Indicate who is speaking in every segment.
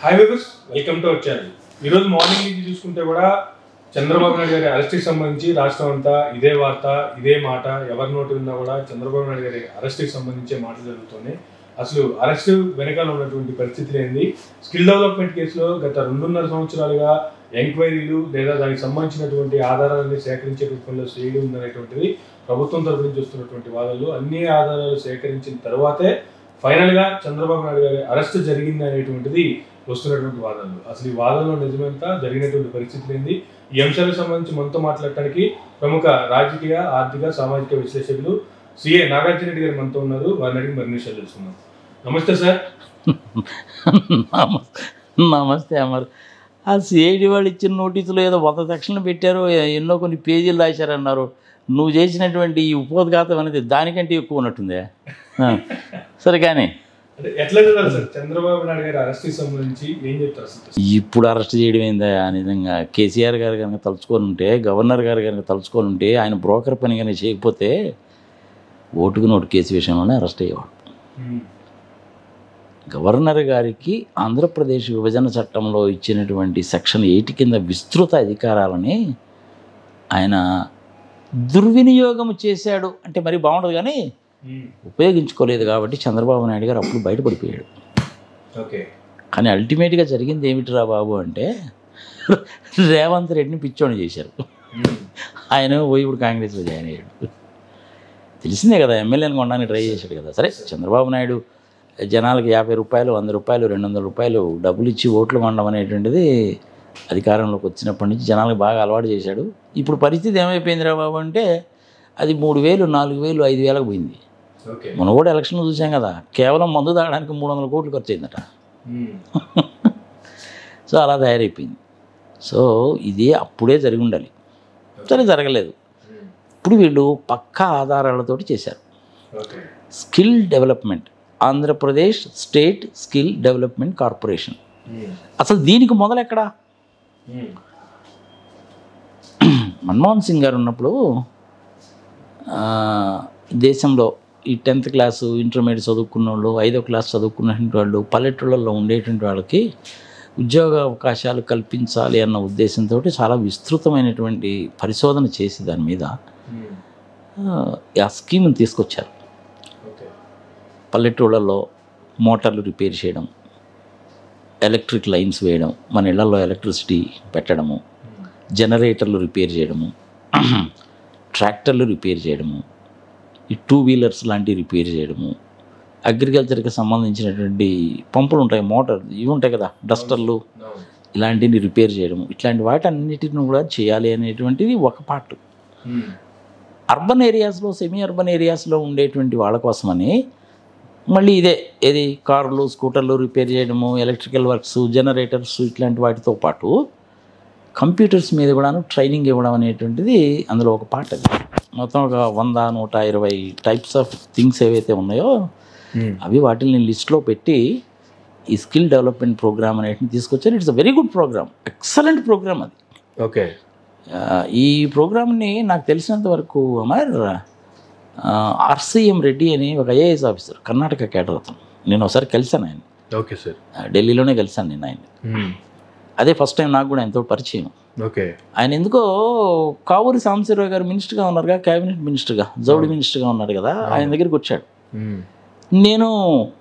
Speaker 1: Hi viewers welcome to our channel ఈరోజు morning నుంచి చూసుకుంటే కూడా చంద్రబాబు నాయుడు గారి అరెస్ట్కి సంబంధించి రాష్ట్రం అంతా ఇదే వార్త ఇదే మాట ఎవరి నోటి విన్నా కూడా చంద్రబాబు నాయుడు గారి అరెస్ట్కి సంబంధించే మాటలు జరుగుతున్నాయి అసలు అరెస్ట్ వెనకాల ఉన్నటువంటి పరిస్థితులు ఏంది స్కిల్ డెవలప్మెంట్ కేసులో గత రెండున్నర సంవత్సరాలుగా ఎంక్వైరీలు లేదా దానికి సంబంధించినటువంటి ఆధారాలని సేకరించే రూపంలో చేయడం ఉందనేటువంటిది ప్రభుత్వం తరపు నుంచి వస్తున్నటువంటి వాదనలు అన్ని ఆధారాలు సేకరించిన తర్వాతే ఫైనల్ గా చంద్రబాబు నాయుడు గారి అరెస్ట్ జరిగింది అనేటువంటిది వస్తున్నటువంటి వాదనలు అసలు ఈ వాదనలో నిజమెంత జరిగినటువంటి పరిస్థితులు ఏంది ఈ అంశాలకు సంబంధించి మనతో మాట్లాడటానికి ప్రముఖ రాజకీయ ఆర్థిక సామాజిక విశ్లేషకులు సిఏ నాగార్జున రెడ్డి గారు మనతో ఉన్నారు వారిని అడిగి మరిన్ని విషయాలు తెలుసుకుందాం నమస్తే సార్
Speaker 2: నమస్తే నమస్తే అమర్ ఆ సిఐడి వాళ్ళు ఇచ్చిన నోటీసులు ఏదో వంద సెక్షన్లు పెట్టారు ఎన్నో కొన్ని పేజీలు రాశారన్నారు నువ్వు చేసినటువంటి ఈ ఉపోద్ఘాతం అనేది దానికంటే ఎక్కువ ఉన్నట్టుందే ఆ, సరే కానీ
Speaker 1: అంటే ఎట్లా చూడాలి సార్ చంద్రబాబు నాయుడు గారి అరెస్ట్ సంబంధించి ఏం చెప్తారు అసలు
Speaker 2: ఇప్పుడు అరెస్ట్ చేయడం ఏందా ఆ నిజంగా కేసీఆర్ గారు కనుక తలుచుకొని ఉంటే గవర్నర్ గారు కనుక తలుచుకొని ఉంటే ఆయన బ్రోకర్ పని కనుక చేయకపోతే ఓటుకు నోటు కేసు విషయంలోనే అరెస్ట్ అయ్యేవాడు
Speaker 1: ఉమ్,
Speaker 2: గవర్నర్ గారికి ఆంధ్రప్రదేశ్ విభజన చట్టంలో ఇచ్చినటువంటి సెక్షన్ ఎయిట్ కింద విస్తృత అధికారాలని ఆయన దుర్వినియోగం చేశాడు అంటే మరి బాగుండదు కానీ
Speaker 1: ఉమ్,
Speaker 2: ఉపయోగించుకోలేదు కాబట్టి చంద్రబాబు నాయుడు గారు అప్పుడు బయటపడిపోయాడు
Speaker 1: ఓకే
Speaker 2: కానీ అల్టిమేట్గా జరిగింది ఏమిటిరా బాబు అంటే రేవంత్ రెడ్డిని పిచ్చోని చేశారు
Speaker 1: ఉమ్,
Speaker 2: ఆయన పోయి ఇప్పుడు కాంగ్రెస్లో జాయిన్ అయ్యాడు తెలిసిందే కదా ఎమ్మెల్యేని కొనడానికి ట్రై చేశాడు కదా సరే చంద్రబాబు నాయుడు జనాలకి యాభై రూపాయలు వంద రూపాయలు రెండు వందల రూపాయలు డబ్బులు ఇచ్చి ఓట్లు కొనడం అనేటువంటిది అధికారంలోకి వచ్చినప్పటి నుంచి జనాలకు బాగా అలవాటు చేశాడు ఇప్పుడు పరిస్థితి ఏమైపోయిందిరా బాబు అంటే అది మూడు వేలు నాలుగు వేలు ఐదు వేలకు పోయింది
Speaker 1: ఓకే
Speaker 2: మనం కూడా ఎలక్షన్లు చూసాం కదా కేవలం మందు తాగడానికి మూడు వందల కోట్లు ఖర్చు అయిందట
Speaker 1: ఉమ్,
Speaker 2: సో అలా తయారైపోయింది సో ఇది అప్పుడే జరిగి ఉండాలి సరే జరగలేదు
Speaker 1: ఉమ్,
Speaker 2: ఇప్పుడు వీళ్ళు పక్కా ఆధారాలతోటి చేశారు
Speaker 1: okay
Speaker 2: skill development Andhra Pradesh state skill development corporation
Speaker 1: ఉమ్,
Speaker 2: అసలు దీనికి మొదలెక్కడా
Speaker 1: ఉమ్,
Speaker 2: మన్మోహన్ సింగ్ గారు ఉన్నప్పుడు ఆ, దేశంలో ఈ టెన్త్ క్లాసు ఇంటర్మీడియట్ చదువుకున్న వాళ్ళు ఐదో క్లాస్ చదువుకున్నటువంటి వాళ్ళు పల్లెటూళ్ళల్లో ఉండేటువంటి వాళ్ళకి ఉద్యోగ అవకాశాలు కల్పించాలి అన్న ఉద్దేశంతో చాలా విస్తృతమైనటువంటి పరిశోధన చేసి దాని మీద
Speaker 1: ఉమ్,
Speaker 2: ఆ, ఆ స్కీమ్ని తీసుకొచ్చారు
Speaker 1: ఓకే
Speaker 2: పల్లెటూళ్ళల్లో మోటార్లు రిపేర్ చేయడం ఎలక్ట్రిక్ లైన్స్ వేయడం మన ఇళ్లలో ఎలక్ట్రిసిటీ పెట్టడము
Speaker 1: ఉమ్,
Speaker 2: జనరేటర్లు రిపేర్ చేయడము ట్రాక్టర్లు రిపేర్ చేయడము ఈ టూ వీలర్స్ లాంటివి రిపేర్ చేయడము అగ్రికల్చర్కి సంబంధించినటువంటి పంపులు ఉంటాయి మోటార్ ఇవి ఉంటాయి కదా డస్టర్లు
Speaker 1: అవును.
Speaker 2: ఇలాంటివి రిపేర్ చేయడము ఇట్లాంటి వాటన్నిటిని కూడా చేయాలి అనేటువంటిది ఒక పార్ట్
Speaker 1: ఉమ్,
Speaker 2: అర్బన్ ఏరియాస్లో సెమీ అర్బన్ ఏరియాస్లో ఉండేటువంటి వాళ్ళ కోసమని మళ్ళీ ఇదే ఏది కార్లు స్కూటర్లు రిపేర్ చేయడము ఎలక్ట్రికల్ వర్క్స్ జనరేటర్స్ ఇట్లాంటి వాటితో పాటు కంప్యూటర్స్ మీద కూడాను ట్రైనింగ్ ఇవ్వడం అనేటువంటిది అందులో ఒక పార్ట్ అది మొత్తం ఒక వంద నూట ఇరవై టైప్స్ ఆఫ్ థింగ్స్ ఏవైతే ఉన్నాయో
Speaker 1: ఉమ్,
Speaker 2: అవి వాటిని లిస్ట్లో పెట్టి ఈ స్కిల్ డెవలప్మెంట్ ప్రోగ్రామ్ అనేటిని తీసుకొచ్చారు it's a very good program excellent program అది
Speaker 1: ఓకే
Speaker 2: ఆ, ఈ ప్రోగ్రామ్ని నాకు తెలిసినంత వరకు అమర్ ఆర్సీఎం రెడ్డి అని ఒక ఐఏఎస్ ఆఫీసర్ కర్ణాటక కేడర్ అతను నేను ఒకసారి కలిశాను ఆయన
Speaker 1: ఓకే సార్
Speaker 2: ఢిల్లీలోనే కలిశాను నేను ఆయన
Speaker 1: ఉమ్,
Speaker 2: అదే ఫస్ట్ టైం నాకు కూడా ఎంతో పరిచయం
Speaker 1: ఓకే
Speaker 2: ఆయన ఎందుకో కావూరి సాంబశివరావు గారు మినిస్టర్గా ఉన్నారుగా క్యాబినెట్ మినిస్టర్గా జౌడి మినిస్టర్గా ఉన్నారు కదా ఆయన దగ్గరికి వచ్చాడు
Speaker 1: ఉమ్,
Speaker 2: నేను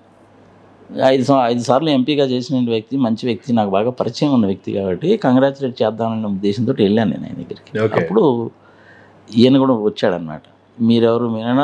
Speaker 2: ఐదు సం- ఐదు సార్లు ఎంపీగా చేసిన వ్యక్తి మంచి వ్యక్తి నాకు బాగా పరిచయం ఉన్న వ్యక్తి కాబట్టి కంగ్రాచులేట్ చేద్దామనే ఉద్దేశంతో వెళ్ళాను నేను ఆయన దగ్గరికి
Speaker 1: ఓకే.
Speaker 2: అప్పుడు ఈయన కూడా వచ్చాడనమాట మీరెవరు మీరైనా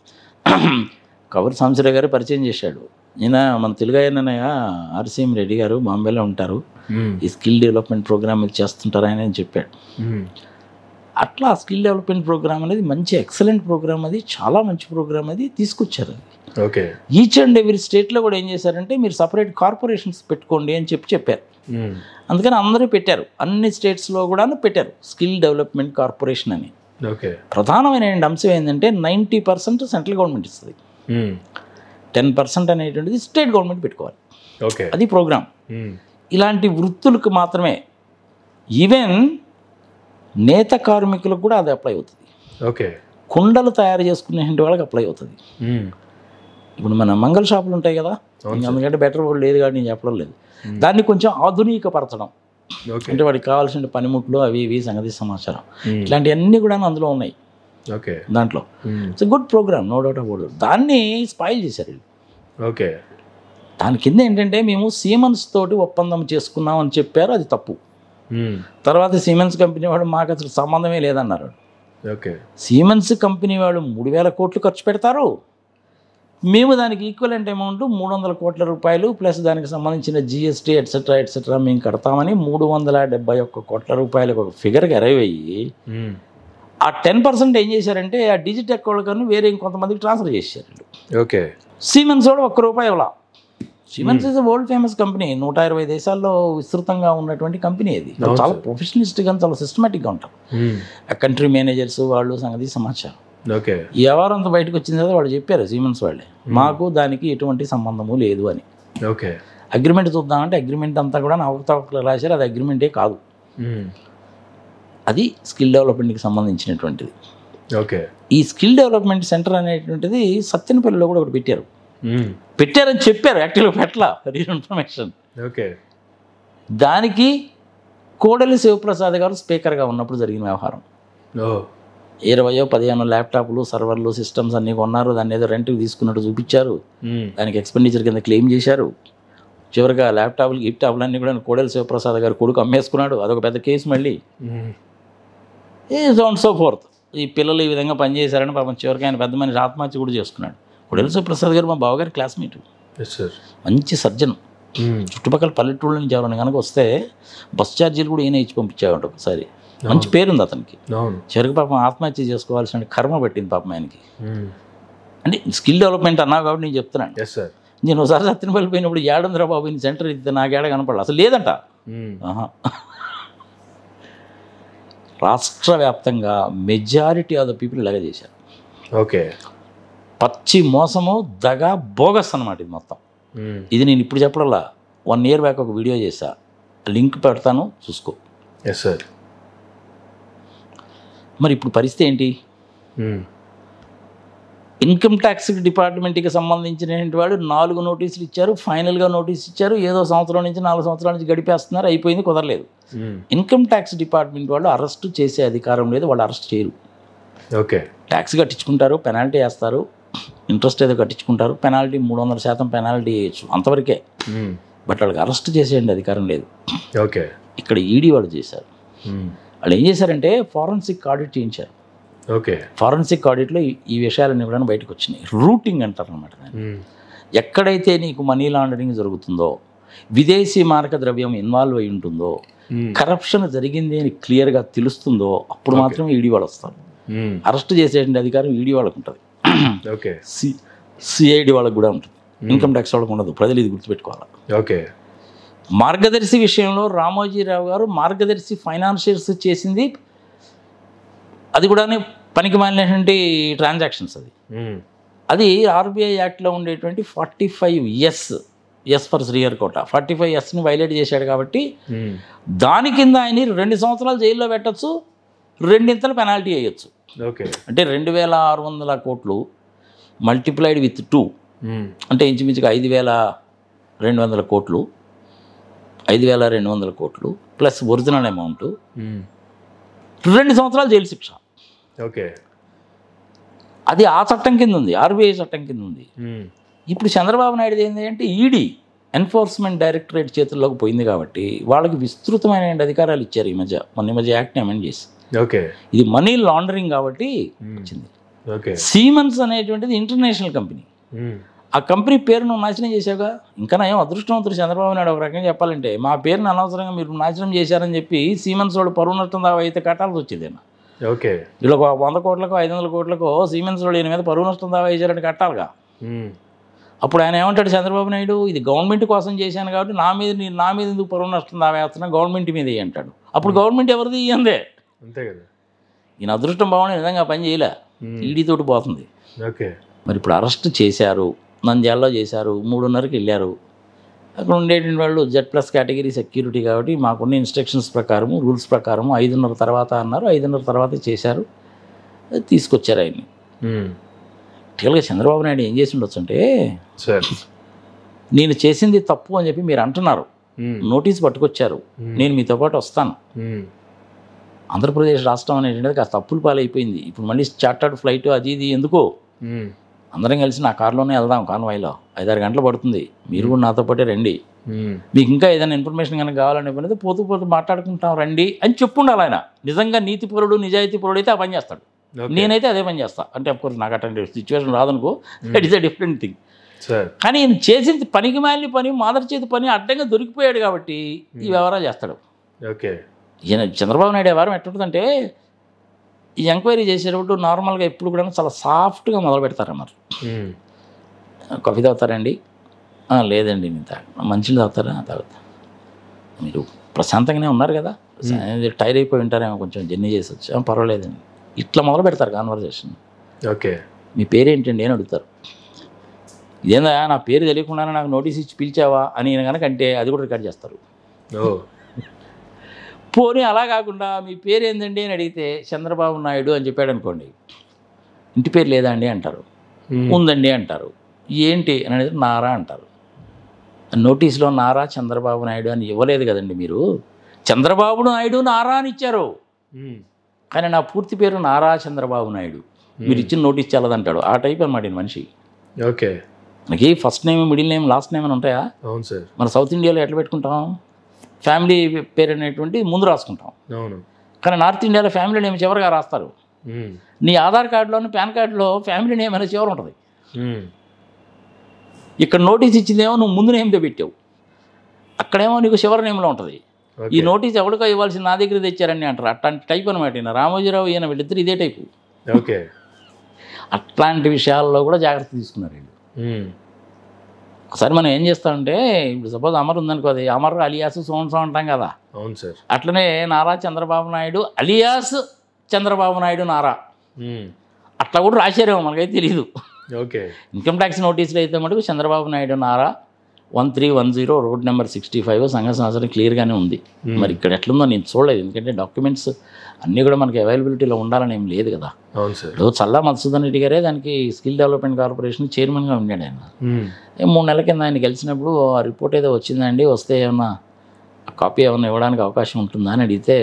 Speaker 2: కవర్ సాంబశివరావు గారు పరిచయం చేశాడు ఈయన మన తెలుగు ఆయననయ్య ఆర్సీఎం రెడ్డి గారు బాంబేలో ఉంటారు
Speaker 1: ఉమ్,
Speaker 2: ఈ స్కిల్ డెవలప్మెంట్ ప్రోగ్రామ్ మీరు చేస్తుంటారు ఆయన అని చెప్పాడు
Speaker 1: ఉమ్,
Speaker 2: అట్లా ఆ స్కిల్ డెవలప్మెంట్ ప్రోగ్రామ్ అనేది మంచి ఎక్సలెంట్ ప్రోగ్రామ్ అది చాలా మంచి ప్రోగ్రామ్ అది తీసుకొచ్చారు అది
Speaker 1: ఓకే
Speaker 2: ఈచ్ అండ్ ఎవ్రీ స్టేట్లో కూడా ఏం చేశారంటే మీరు సపరేట్ కార్పొరేషన్స్ పెట్టుకోండి అని చెప్పి చెప్పారు
Speaker 1: ఉమ్,
Speaker 2: అందుకని అందరూ పెట్టారు అన్ని స్టేట్స్లో కూడా పెట్టారు స్కిల్ డెవలప్మెంట్ కార్పొరేషన్ అని
Speaker 1: ఓకే
Speaker 2: ప్రధానమైన అంశం ఏంటంటే నైంటీ పర్సెంట్ సెంట్రల్ గవర్నమెంట్ ఇస్తుంది
Speaker 1: ఉమ్,
Speaker 2: టెన్ పర్సెంట్ అనేటువంటిది స్టేట్ గవర్నమెంట్ పెట్టుకోవాలి
Speaker 1: ఓకే
Speaker 2: అది ప్రోగ్రామ్
Speaker 1: ఉమ్,
Speaker 2: ఇలాంటి వృత్తులకు మాత్రమే ఈవెన్ నేత కార్మికులకు కూడా అది అప్లై అవుతుంది
Speaker 1: ఓకే
Speaker 2: కుండలు తయారు చేసుకునే వాళ్ళకి అప్లై అవుతుంది
Speaker 1: ఉమ్,
Speaker 2: ఇప్పుడు మన మంగళ షాపులు ఉంటాయి కదా
Speaker 1: అవును
Speaker 2: అందుకంటే బెటర్ వర్డ్ లేదు కాబట్టి నేను చెప్పడం లేదు దాన్ని కొంచెం ఆధునికపరచడం
Speaker 1: ఓకే
Speaker 2: అంటే వాడికి కావాల్సిన పనిముట్లు అవి ఇవి సంగతి సమాచారం ఇట్లాంటివన్నీ కూడా అందులో ఉన్నాయి
Speaker 1: ఓకే
Speaker 2: దాంట్లో it's good program no doubt about దాన్ని స్పాయిల్ చేశారు వీళ్ళు.
Speaker 1: ఓకే
Speaker 2: దాని కింద ఏంటంటే మేము సీమన్స్ తోటి ఒప్పందం చేసుకున్నాం అని చెప్పారు అది తప్పు తర్వాత సీమెన్స్ కంపెనీ వాడు మాకు అసలు సంబంధమే లేదన్నారు
Speaker 1: ఓకే
Speaker 2: సీమెన్స్ కంపెనీ వాళ్ళు మూడు వేల కోట్లు ఖర్చు పెడతారు మేము దానికి ఈక్వలెంట్ అమౌంట్ మూడు వందల కోట్ల రూపాయలు ప్లస్ దానికి సంబంధించిన జిఎస్టీ ఎట్సెట్రా ఎట్సెట్రా మేము కడతామని మూడు వందల డెబ్బై ఒక్క కోట్ల రూపాయలకు ఒక ఫిగర్కి అరైవ్ అయ్యి ఆ టెన్ పర్సెంట్ ఏం చేశారంటే ఆ డిజిటెక్ వాళ్ళకన్నా వేరే ఇంకొంతమందికి ట్రాన్స్ఫర్ చేశారు వీళ్ళు.
Speaker 1: ఓకే
Speaker 2: సీమెన్స్ కూడా ఒక్క రూపాయి ఇవ్వాల Siemens is world famous company నూట ఇరవై దేశాల్లో విస్తృతంగా ఉన్నటువంటి కంపెనీ ఇది వాళ్ళు చాలా ప్రొఫెషనలిస్ట్గా చాలా సిస్టమేటిక్గా ఉంటారు ఆ కంట్రీ మేనేజర్స్ వాళ్ళు సంగతి సమాచారం
Speaker 1: ఓకే
Speaker 2: ఈ వ్యవహారం అంతా బయటకు వచ్చిన తర్వాత వాళ్ళు చెప్పారు సీమెన్స్ వాళ్ళే మాకు దానికి ఎటువంటి సంబంధము లేదు అని
Speaker 1: ఓకే
Speaker 2: అగ్రిమెంట్ చూద్దామంటే అగ్రిమెంట్ అంతా కూడా అవకతవకలు రాశారు అది అగ్రిమెంటే కాదు అది స్కిల్ డెవలప్మెంట్కి సంబంధించినటువంటిది
Speaker 1: ఓకే
Speaker 2: ఈ స్కిల్ డెవలప్మెంట్ సెంటర్ అనేటువంటిది సత్యనపల్లిలో కూడా ఒకటి పెట్టారు పెట్టారని చెప్పారు యాక్చువల్గా పెట్టలా రీల్ ఇన్ఫర్మేషన్
Speaker 1: ఓకే
Speaker 2: దానికి కోడలి శివప్రసాద్ గారు స్పీకర్గా ఉన్నప్పుడు జరిగిన వ్యవహారం
Speaker 1: ఓ
Speaker 2: ఇరవయో పదిహేను ల్యాప్టాప్లు సర్వర్లు సిస్టమ్స్ అన్నీ కొన్నారు దాన్ని ఏదో రెంట్కి తీసుకున్నట్టు చూపించారు దానికి ఎక్స్పెండిచర్ కింద క్లెయిమ్ చేశారు చివరిగా ల్యాప్టాప్లు గిఫ్టాప్లు అన్నీ కూడా కోడెల శివప్రసాద్ గారు కొడుకు అమ్మేసుకున్నాడు అదొక పెద్ద కేసు మళ్ళీ ఏ సౌండ్ సో ఫోర్త్ ఈ పిల్లలు ఈ విధంగా పనిచేశారని పాపం చివరికి ఆయన పెద్ద మనిషి ఆత్మహత్య కూడా చేసుకున్నాడు కొడెల శివప్రసాద్ గారు మా బావగారి క్లాస్మేట్
Speaker 1: ఎస్ సార్
Speaker 2: మంచి సర్జన్ చుట్టుపక్కల పల్లెటూళ్ళ నుంచి ఎవరైనా కనుక వస్తే బస్ ఛార్జీలు కూడా ఈయన ఇచ్చి పంపించాడు ఒకసారి మంచి పేరుంది అతనికి
Speaker 1: అవును
Speaker 2: చివరికి పాపం ఆత్మహత్య చేసుకోవాల్సిన కర్మ పట్టింది పాపం ఆయనకి అంటే స్కిల్ డెవలప్మెంట్ అన్నావు కాబట్టి నేను చెప్తున్నాను
Speaker 1: ఎస్ సార్
Speaker 2: నేను ఒకసారి సత్యనపల్లి పోయినప్పుడు ఏడంద్రా బాబు ఈ సెంటర్ ఇస్తే నాకేడ కనపడాలి అసలు లేదంట ఆహా. రాష్ట్ర వ్యాప్తంగా మెజారిటీ ఆఫ్ ద పీపుల్ ఇలాగే చేశారు
Speaker 1: ఓకే
Speaker 2: పచ్చి మోసము దగా బోగస్ అన్నమాట ఇది మొత్తం ఇది నేను ఇప్పుడు చెప్పడంలా వన్ ఇయర్ బ్యాక్ ఒక వీడియో చేశా లింక్ పెడతాను చూసుకో
Speaker 1: ఎస్ సార్
Speaker 2: మరి ఇప్పుడు పరిస్థితి ఏంటి ఇన్కమ్ ట్యాక్స్ డిపార్ట్మెంట్కి సంబంధించినటువంటి వాళ్ళు నాలుగు నోటీసులు ఇచ్చారు ఫైనల్గా నోటీస్ ఇచ్చారు ఏదో సంవత్సరం నుంచి నాలుగు సంవత్సరాల నుంచి గడిపేస్తున్నారు అయిపోయింది కుదరలేదు ఇన్కమ్ ట్యాక్స్ డిపార్ట్మెంట్ వాళ్ళు అరెస్ట్ చేసే అధికారం లేదు వాళ్ళు అరెస్ట్ చేయరు
Speaker 1: ఓకే
Speaker 2: ట్యాక్స్ కట్టించుకుంటారు పెనాల్టీ వేస్తారు ఇంట్రెస్ట్ ఏదో కట్టించుకుంటారు పెనాల్టీ మూడు వందల శాతం పెనాల్టీ వేయచ్చు అంతవరకే బట్ వాళ్ళకి అరెస్ట్ చేసేయండి అధికారం లేదు
Speaker 1: ఓకే
Speaker 2: ఇక్కడ ఈడీ వాళ్ళు చేశారు వాళ్ళు ఏం చేశారంటే ఫారెన్సిక్ ఆడిట్ చేయించారు
Speaker 1: ఓకే
Speaker 2: ఫారెన్సిక్ ఆడిట్లో ఈ- ఈ విషయాలన్నీ కూడా బయటకు వచ్చినాయి రూటింగ్ అంటారు అనమాట ఎక్కడైతే నీకు మనీ లాండరింగ్ జరుగుతుందో విదేశీ మారక ద్రవ్యం ఇన్వాల్వ్ అయి ఉంటుందో కరప్షన్ జరిగింది అని క్లియర్గా తెలుస్తుందో అప్పుడు మాత్రమే ఈడీ వాళ్ళు వస్తారు అరెస్ట్ చేసేటువంటి అధికారం ఈడీ వాళ్ళకు ఉంటుంది
Speaker 1: ఓకే
Speaker 2: సి సిఐడి వాళ్ళకు కూడా ఉంటుంది ఇన్కమ్ ట్యాక్స్ వాళ్ళకు ఉండదు ప్రజలు ఇది గుర్తుపెట్టుకోవాలి
Speaker 1: ఓకే
Speaker 2: మార్గదర్శి విషయంలో రామోజీరావు గారు మార్గదర్శి ఫైనాన్షియల్స్ చేసింది అది కూడా పనికి మాలినటువంటి ట్రాన్సాక్షన్స్ అది అది ఆర్బీఐ యాక్ట్లో ఉండేటువంటి forty five S S for శ్రీయర్ కోట ఫార్టీ ఫైవ్ ఎస్ని వైలేట్ చేశాడు కాబట్టి దాని కింద ఆయన రెండు సంవత్సరాలు జైల్లో పెట్టచ్చు రెండింతల పెనాల్టీ వేయచ్చు
Speaker 1: ఓకే
Speaker 2: అంటే రెండు వేల ఆరు వందల కోట్లు మల్టిప్లైడ్ విత్ టూ అంటే ఇంచుమించుగా ఐదు వేల రెండు వందల కోట్లు ఐదు వేల రెండు వందల కోట్లు ప్లస్ ఒరిజినల్ అమౌంట్ రెండు సంవత్సరాలు జైలు శిక్ష
Speaker 1: ఓకే
Speaker 2: అది ఆ చట్టం కింద ఉంది ఆర్బీఐ చట్టం కింద ఉంది ఇప్పుడు చంద్రబాబు నాయుడు ఏంటి అంటే ఈడీ ఎన్ఫోర్స్మెంట్ డైరెక్టరేట్ చేతుల్లోకి పోయింది కాబట్టి వాళ్ళకి విస్తృతమైన అధికారాలు ఇచ్చారు ఈ మధ్య మొన్న ఈ మధ్య యాక్ట్ని అమెండ్ చేసి
Speaker 1: ఓకే
Speaker 2: ఇది మనీ లాండరింగ్ కాబట్టి వచ్చింది
Speaker 1: ఓకే
Speaker 2: సీమన్స్ అనేటువంటిది ఇంటర్నేషనల్ కంపెనీ ఆ కంపెనీ పేరు నువ్వు నాశనం చేసావుగా ఇంకా నయం అదృష్టవంతుడు చంద్రబాబు నాయుడు ఒక రకంగా చెప్పాలంటే మా పేరుని అనవసరంగా మీరు నాశనం చేశారని చెప్పి సీమెన్స్ వాడు పరువు నష్టం దావా అయితే కట్టాల్సి వచ్చేది ఆయన
Speaker 1: ఓకే
Speaker 2: వీళ్ళు ఒక వంద కోట్లకో ఐదు వందల కోట్లకో సీమెన్స్ వాడు ఈయన మీద పరువు నష్టం దావా వేసారని కట్టాలిగా అప్పుడు ఆయన ఏమంటాడు చంద్రబాబు నాయుడు ఇది గవర్నమెంట్ కోసం చేశాను కాబట్టి నా మీద నీ- నా మీద ఎందుకు పరువు నష్టం దావా వేస్తున్నా గవర్నమెంట్ మీద ఇయ్యి అంటాడు అప్పుడు గవర్నమెంట్ ఎవరిది ఇయ్యందే
Speaker 1: అంతే కదా
Speaker 2: ఈయన అదృష్టం బాగుండి నిజంగా పని చేయలే ఈడీతోటి పోతుంది
Speaker 1: ఓకే
Speaker 2: మరి ఇప్పుడు అరెస్ట్ చేశారు నంద్యాలలో చేశారు మూడున్నరకి వెళ్ళారు అక్కడ ఉండేటువంటి వాళ్ళు జెడ్ ప్లస్ కేటగిరీ సెక్యూరిటీ కాబట్టి మాకున్న ఇన్స్ట్రక్షన్స్ ప్రకారం రూల్స్ ప్రకారం ఐదున్నర తర్వాత అన్నారు ఐదున్నర తర్వాత చేశారు అది తీసుకొచ్చారు ఆయన్ని యాక్చువల్గా చంద్రబాబు నాయుడు ఏం చేసి ఉండొచ్చు అంటే
Speaker 1: సార్
Speaker 2: నేను చేసింది తప్పు అని చెప్పి మీరు అంటున్నారు
Speaker 1: ఉమ్,
Speaker 2: నోటీస్ పట్టుకొచ్చారు
Speaker 1: ఉమ్,
Speaker 2: నేను మీతో పాటు వస్తాను
Speaker 1: ఉమ్,
Speaker 2: ఆంధ్రప్రదేశ్ రాష్ట్రం అనేటువంటిది కాస్త తప్పులు పాలైపోయింది ఇప్పుడు మళ్ళీ చార్టర్డ్ ఫ్లైట్ అది ఇది ఎందుకో
Speaker 1: ఉమ్,
Speaker 2: అందరం కలిసి నా కారులోనే వెళ్దాం కాన్వాయ్లో ఐదారు గంటలు పడుతుంది మీరు కూడా నాతో పాటే రండి
Speaker 1: ఉమ్,
Speaker 2: మీకు ఇంకా ఏదైనా ఇన్ఫర్మేషన్ కనుక కావాలనే పని పోతూ పోతూ మాట్లాడుకుంటాం రండి అని చెప్పుండాలి ఆయన నిజంగా నీతిపరుడు నిజాయితీ పరుడు అయితే ఆ పని చేస్తాడు
Speaker 1: ఓకే.
Speaker 2: నేనైతే అదే పని చేస్తా అంటే అఫ్కోర్స్ నాకు అటువంటి సిచ్యువేషన్ రాదనుకో that is a different thing
Speaker 1: sir
Speaker 2: కానీ ఈయన చేసింది పనికి మాలిన పని మాదర్ చేతి పని అడ్డంగా దొరికిపోయాడు కాబట్టి ఈ వ్యవహారాలు చేస్తాడు
Speaker 1: ఓకే
Speaker 2: ఈయన చంద్రబాబు నాయుడు వ్యవహారం ఎట్లుంటుందంటే ఈ ఎంక్వైరీ చేసేటప్పుడు నార్మల్గా ఎప్పుడు కూడా చాలా సాఫ్ట్గా మొదలు పెడతారన్నమాట
Speaker 1: ఉమ్,
Speaker 2: కాఫీ తాగుతారండి "ఆ, లేదండి నేను తాగ మంచిలు తాగుతారా "ఆ, తాగుతా మీరు ప్రశాంతంగానే ఉన్నారు కదా టైర్ అయిపోయి ఉంటారేమో కొంచెం జర్నీ చేసి వచ్చి "ఆ, పర్వాలేదండి ఇట్లా మొదలు పెడతారు కాన్వర్జేషన్
Speaker 1: ఓకే
Speaker 2: మీ పేరేంటండి అని అడుగుతారు ఇదేందా నా పేరు తెలియకుండానే నాకు నోటీస్ ఇచ్చి పిలిచావా అని ఈయన కనుక అంటే అది కూడా రికార్డ్ చేస్తారు
Speaker 1: ఓ
Speaker 2: పోనీ అలా కాకుండా మీ పేరు ఏందండి అని అడిగితే చంద్రబాబు నాయుడు అని చెప్పాడు అనుకోండి ఇంటి పేరు లేదా అండి అంటారు
Speaker 1: ఉమ్,
Speaker 2: ఉందండి అంటారు ఏంటి అని అనేది నారా అంటారు నోటీసులో నారా చంద్రబాబు నాయుడు అని ఇవ్వలేదు కదండి మీరు చంద్రబాబు నాయుడు నారా అని ఇచ్చారు
Speaker 1: ఉమ్,
Speaker 2: కానీ నా పూర్తి పేరు నారా చంద్రబాబు నాయుడు మీరు ఇచ్చిన నోటీస్ చెల్లదంటాడు ఆ టైప్ అనమాట ఈయన మనిషి
Speaker 1: ఓకే
Speaker 2: మనకి first name middle name last name అని ఉంటాయా
Speaker 1: అవును సార్
Speaker 2: మన సౌత్ ఇండియాలో ఎట్లా పెట్టుకుంటాం ఫ్యామిలీ పేరు అనేటువంటి ముందు రాసుకుంటాం
Speaker 1: అవును
Speaker 2: కానీ నార్త్ ఇండియాలో ఫ్యామిలీ నేమ్ చివరిగా రాస్తారు
Speaker 1: ఉమ్,
Speaker 2: నీ ఆధార్ కార్డులోని పాన్ కార్డులో ఫ్యామిలీ నేమ్ అనేది చివరి ఉంటుంది
Speaker 1: ఉమ్,
Speaker 2: ఇక్కడ నోటీస్ ఇచ్చిందేమో నువ్వు ముందు నేమ్తో పెట్టావు అక్కడేమో నీకు చివరి నేమ్లో ఉంటుంది ఈ
Speaker 1: ఓకే
Speaker 2: నోటీస్ ఎవరికో ఇవ్వాల్సి నా దగ్గర తెచ్చారని అంటారు అట్లాంటి టైప్ అనమాట ఈయన రామోజీరావు ఈయన వీళ్ళిద్దరు ఇదే టైపు
Speaker 1: ఓకే
Speaker 2: అట్లాంటి విషయాల్లో కూడా జాగ్రత్త తీసుకున్నారు వీళ్ళు
Speaker 1: ఉమ్,
Speaker 2: ఒకసారి మనం ఏం చేస్తామంటే ఇప్పుడు సపోజ్ అమర్ ఉందనుకో అది అమర్ అలియాస్ సోన్సో అంటాం కదా
Speaker 1: అవును సార్
Speaker 2: అట్లనే నారా చంద్రబాబు నాయుడు అలియాస్ చంద్రబాబు నాయుడు నారా
Speaker 1: ఉమ్,
Speaker 2: అట్లా కూడా రాశారేమో మనకైతే తెలియదు
Speaker 1: ఓకే
Speaker 2: ఇన్కమ్ ట్యాక్స్ నోటీసులు అయితే మటుకు Chandrababu Naidu Nara one three one zero road number sixty five సంఘ సంవత్సరం క్లియర్గానే ఉంది
Speaker 1: Hmm.
Speaker 2: మరి ఇక్కడ ఎట్లుందో నేను చూడలేదు ఎందుకంటే డాక్యుమెంట్స్ అన్నీ కూడా మనకి అవైలబిలిటీలో ఉండాలని ఏం లేదు కదా
Speaker 1: అవును సార్
Speaker 2: ఇప్పుడు చల్లా మధుసూదన్ రెడ్డి గారే దానికి స్కిల్ డెవలప్మెంట్ కార్పొరేషన్ చైర్మన్గా ఉన్నాడు ఆయన
Speaker 1: ఉమ్,
Speaker 2: ఏ మూడు నెలల కింద ఆయన గెలిచినప్పుడు ఆ రిపోర్ట్ ఏదో వచ్చిందండి వస్తే ఏమన్నా కాపీ ఏమన్నా ఇవ్వడానికి అవకాశం ఉంటుందా అని అడిగితే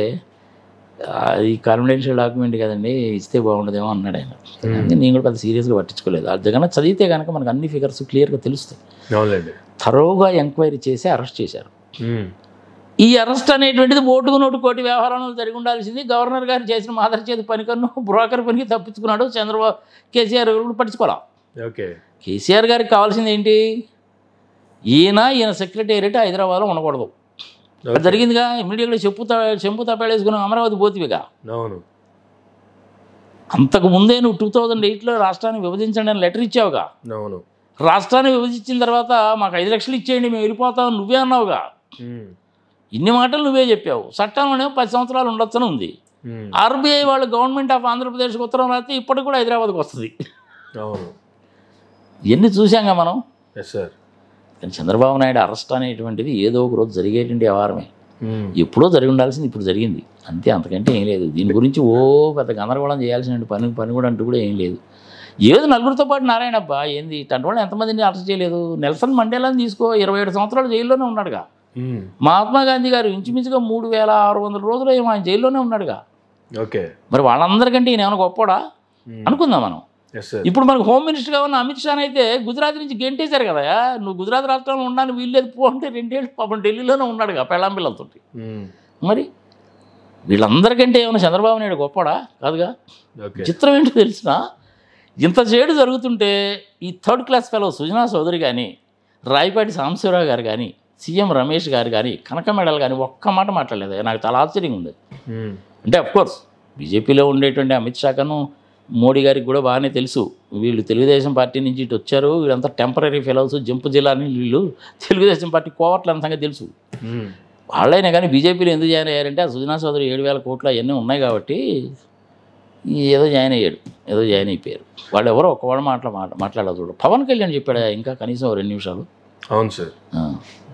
Speaker 2: అది కాన్ఫిడెన్షియల్ డాక్యుమెంట్ కదండి ఇస్తే బాగుండదేమో అన్నాడు ఆయన అందుకే నేను కూడా పెద్ద సీరియస్గా పట్టించుకోలేదు అది కనుక చదివితే కనుక మనకు అన్ని ఫిగర్స్ క్లియర్గా తెలుస్తాయి
Speaker 1: అవునులేండి
Speaker 2: థరోగా ఎంక్వైరీ చేసి అరెస్ట్ చేశారు
Speaker 1: ఉమ్,
Speaker 2: ఈ అరెస్ట్ అనేటువంటిది ఓటుకు నోటు కోటి వ్యవహారంలో జరిగి ఉండాల్సింది గవర్నర్ గారు చేసిన మాదర్ చేతి పని కన్ను బ్రోకర్ పనికి తప్పించుకున్నాడు చంద్రబాబు కేసీఆర్ కూడా పట్టించుకోవాలి
Speaker 1: ఓకే
Speaker 2: కేసీఆర్ గారికి కావాల్సింది ఏంటి ఈయన ఈయన సెక్రటేరియట్ హైదరాబాద్లో ఉండకూడదు అది జరిగిందిగా ఇమీడియట్గా చెప్పు తా- చెంపు తప్పేసుకుని అమరావతి పోతివిగా
Speaker 1: అవును
Speaker 2: అంతకు ముందే నువ్వు టూ థౌజండ్ ఎయిట్లో రాష్ట్రాన్ని విభజించండి అని లెటర్ ఇచ్చావుగా
Speaker 1: అవును
Speaker 2: రాష్ట్రాన్ని విభజించిన తర్వాత మాకు ఐదు లక్షలు ఇచ్చేయండి మేము వెళ్ళిపోతాం నువ్వే అన్నావుగా
Speaker 1: ఉమ్,
Speaker 2: ఇన్ని మాటలు నువ్వే చెప్పావు చట్టంలోనే పది సంవత్సరాలు ఉండొచ్చని ఉంది
Speaker 1: ఉమ్,
Speaker 2: ఆర్బీఐ వాళ్ళు గవర్నమెంట్ ఆఫ్ ఆంధ్రప్రదేశ్కి ఉత్తరం రాస్తే ఇప్పటికి కూడా హైదరాబాద్కి వస్తుంది
Speaker 1: అవును
Speaker 2: ఎన్ని చూసాంగా మనం
Speaker 1: ఎస్ సార్
Speaker 2: కానీ చంద్రబాబు నాయుడు అరెస్ట్ అనేటువంటిది ఏదో ఒక రోజు జరిగేటువంటి వ్యవహారమే
Speaker 1: ఉమ్,
Speaker 2: ఎప్పుడో జరిగి ఉండాల్సింది ఇప్పుడు జరిగింది అంతే అంతకంటే ఏం లేదు దీని గురించి ఓ పెద్ద గందరగోళం చేయాల్సిన పని పని కూడా అంటూ కూడా ఏం లేదు ఏదో నలుగురితో పాటు నారాయణబ్బా ఏంది ఇట్లాంటి వాళ్ళు ఎంతమందిని అరెస్ట్ చేయలేదు నెల్సన్ మండేలాని తీసుకో ఇరవై ఏడు సంవత్సరాలు జైల్లోనే ఉన్నాడుగా
Speaker 1: ఉమ్,
Speaker 2: మహాత్మా గాంధీ గారు ఇంచుమించుగా మూడు వేల ఆరు వందల రోజులు ఏమో ఆయన జైల్లోనే ఉన్నాడుగా
Speaker 1: ఓకే
Speaker 2: మరి వాళ్ళందరికంటే ఈయన ఏమైనా గొప్పోడా
Speaker 1: ఉమ్,
Speaker 2: అనుకుందాం మనం
Speaker 1: ఎస్ సార్
Speaker 2: ఇప్పుడు మనకు హోమ్ మినిస్టర్గా ఉన్న అమిత్ షాని అయితే గుజరాత్ నుంచి గెంటేశారు కదా నువ్వు గుజరాత్ రాష్ట్రంలో ఉండడానికి వీల్లేదు పో అంటే రెండేళ్ళు పాపం ఢిల్లీలోనే ఉన్నాడుగా పెళ్ళాం పిల్లలతోటి
Speaker 1: ఉమ్,
Speaker 2: మరి వీళ్ళందరికంటే ఏమైనా చంద్రబాబు నాయుడు గొప్పడా కాదుగా
Speaker 1: ఓకే
Speaker 2: చిత్రం ఏంటో తెలిసిన ఇంత చేడు జరుగుతుంటే ఈ third class fellow Sujana Chowdary కానీ రాయపాటి సాంబశివరావు గారు కానీ సీఎం రమేష్ గారు కానీ కనక మెడల్ కానీ ఒక్క మాట మాట్లాడలేదు నాకు చాలా ఆశ్చర్యంగా ఉంది
Speaker 1: ఉమ్,
Speaker 2: అంటే కోర్స్ బీజేపీలో ఉండేటువంటి అమిత్ షాకను మోడీ గారికి కూడా బాగానే తెలుసు వీళ్ళు తెలుగుదేశం పార్టీ నుంచి ఇటు వచ్చారు వీళ్ళంతా టెంపరీ ఫెలోస్ జంపు జిల్లాని వీళ్ళు తెలుగుదేశం పార్టీ కోవట్లు అంతంగా తెలుసు
Speaker 1: ఉమ్,
Speaker 2: వాళ్ళైనా కానీ బీజేపీలో ఎందుకు జాయిన్ అయ్యారంటే ఆ సుజనా చౌదరి ఏడు వేల కోట్లు అవన్నీ ఉన్నాయి కాబట్టి ఈ ఏదో జాయిన్ అయ్యాడు ఏదో జాయిన్ అయిపోయారు వాళ్ళు ఎవరో ఒక్క వాడు మాట్లా మాట్లాడదు చూడు పవన్ కళ్యాణ్ చెప్పాడు ఇంకా కనీసం ఓ రెండు నిమిషాలు
Speaker 1: అవును సార్
Speaker 2: ఆ.